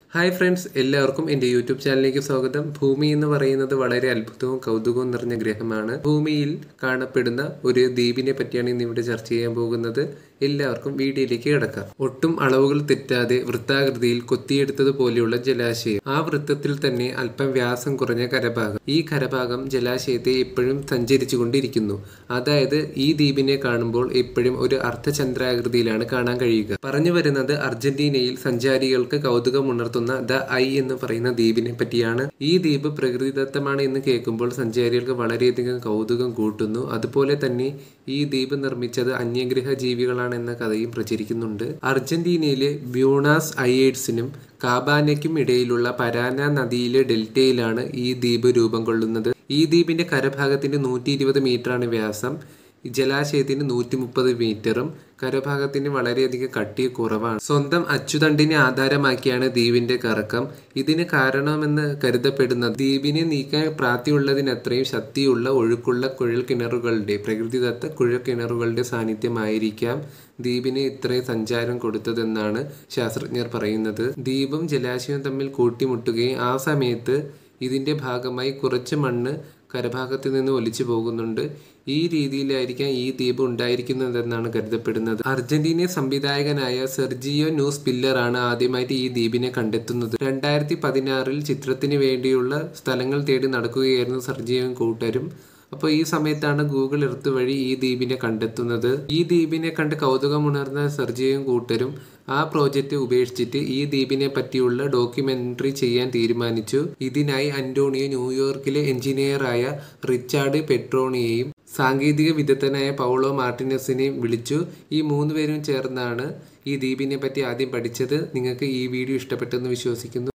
hi friends എല്ലാവർക്കും എൻ്റെ YouTube ചാനലിലേക്ക് സ്വാഗതം ഭൂമി എന്ന് പറയുന്നത് വളരെ അത്ഭുതവും കൗതുകവും നിറഞ്ഞ ഗ്രഹമാണ് ഭൂമിയിൽ കാണപ്പെടുന്ന ഒരു ദ്വീപിനെ പറ്റിയാണ് ഇന്ന് ഇവിടെ ചർച്ച ചെയ്യാൻ പോകുന്നത് എല്ലാവർക്കും വീഡിയോയിലേക്ക് കിടക്കാം ഒട്ടും അളവുകൾ തെറ്റാതെ വൃത്താകൃതിയിൽ കൊത്തിയെടുത്തതുപോലെയുള്ള ജലാശയം ആ വൃത്തത്തിൽ തന്നെ അല്പം വ്യാസം കുറഞ്ഞ കരഭാഗം ഈ കരഭാഗം ജലാശയത്തെ എപ്പോഴും സഞ്ചരിച്ചു കൊണ്ടിരിക്കുന്നു അതായത് ഈ ദ്വീപിനെ കാണുമ്പോൾ എപ്പോഴും ഒരു അർദ്ധചന്ദ്രാകൃതിയിലാണ് കാണാൻ കഴിയുക പറഞ്ഞു വരുന്നത് അർജന്റീനയിൽ സഞ്ചാരികൾക്ക് കൗതുകമുണർത്തുന്ന ദ ഐ എന്ന് പറയുന്ന ദ്വീപിനെ പറ്റിയാണ് ഈ ദ്വീപ് പ്രകൃതിദത്തമാണ് എന്ന് കേൾക്കുമ്പോൾ സഞ്ചാരികൾക്ക് വളരെയധികം കൗതുകം കൂട്ടുന്നു അതുപോലെ തന്നെ ഈ ദ്വീപ് നിർമ്മിച്ചത് അന്യഗ്രഹ ജീവികളാണ് എന്ന കഥയും പ്രചരിക്കുന്നുണ്ട് അർജന്റീനയിലെ ബ്യൂണാസ് അയേഡ്സിനും കാബാനയ്ക്കും ഇടയിലുള്ള പരാന നദിയിലെ ഡെൽറ്റയിലാണ് ഈ ദ്വീപ് രൂപം കൊള്ളുന്നത് ഈ ദ്വീപിന്റെ കരഭാഗത്തിന്റെ നൂറ്റി ഇരുപത് മീറ്ററാണ് വ്യാസം ജലാശയത്തിന് നൂറ്റി മുപ്പത് മീറ്ററും കരഭാഗത്തിന് വളരെയധികം കട്ടി കുറവാണ് സ്വന്തം അച്ചുതണ്ടിനെ ആധാരമാക്കിയാണ് ദ്വീപിന്റെ കറക്കം ഇതിന് കാരണമെന്ന് കരുതപ്പെടുന്നത് ദ്വീപിനെ നീക്കാൻ പ്രാപ്തിയുള്ളതിനത്രയും ശക്തിയുള്ള ഒഴുക്കുള്ള കുഴൽ കിണറുകളുടെ പ്രകൃതിദത്ത കുഴൽ കിണറുകളുടെ സാന്നിധ്യമായിരിക്കാം ദ്വീപിന് ഇത്രയും സഞ്ചാരം കൊടുത്തതെന്നാണ് ശാസ്ത്രജ്ഞർ പറയുന്നത് ദ്വീപും ജലാശയവും തമ്മിൽ കൂട്ടിമുട്ടുകയും ആ സമയത്ത് ഇതിന്റെ ഭാഗമായി കുറച്ച് മണ്ണ് കരഭാഗത്ത് നിന്ന് ഒലിച്ചു പോകുന്നുണ്ട് ഈ രീതിയിലായിരിക്കാം ഈ ദ്വീപ് ഉണ്ടായിരിക്കുന്നതെന്നാണ് കരുതപ്പെടുന്നത് അർജന്റീനിയൻ സംവിധായകനായ സെർജിയോ ന്യൂസ് പില്ലറാണ് ആദ്യമായിട്ട് ഈ ദ്വീപിനെ കണ്ടെത്തുന്നത് രണ്ടായിരത്തി പതിനാറിൽ ചിത്രത്തിന് വേണ്ടിയുള്ള സ്ഥലങ്ങൾ തേടി നടക്കുകയായിരുന്നു സെർജിയോയും കൂട്ടരും അപ്പോൾ ഈ സമയത്താണ് ഗൂഗിൾ എർത്ത് വഴി ഈ ദ്വീപിനെ കണ്ടെത്തുന്നത് ഈ ദ്വീപിനെ കണ്ട് കൗതുകമുണർന്ന സെർജിയും കൂട്ടരും ആ പ്രോജക്റ്റ് ഉപേക്ഷിച്ചിട്ട് ഈ ദ്വീപിനെ പറ്റിയുള്ള ഡോക്യുമെന്ററി ചെയ്യാൻ തീരുമാനിച്ചു ഇതിനായി അന്റോണിയോ ന്യൂയോർക്കിലെ എഞ്ചിനീയറായ റിച്ചാർഡ് പെട്രോണിയെയും സാങ്കേതിക വിദഗ്ധനായ പൗളോ മാർട്ടിനസിനെയും വിളിച്ചു ഈ മൂന്ന് പേരും ചേർന്നാണ് ഈ ദ്വീപിനെ പറ്റി ആദ്യം പഠിച്ചത് നിങ്ങൾക്ക് ഈ വീഡിയോ ഇഷ്ടപ്പെട്ടെന്ന് വിശ്വസിക്കുന്നു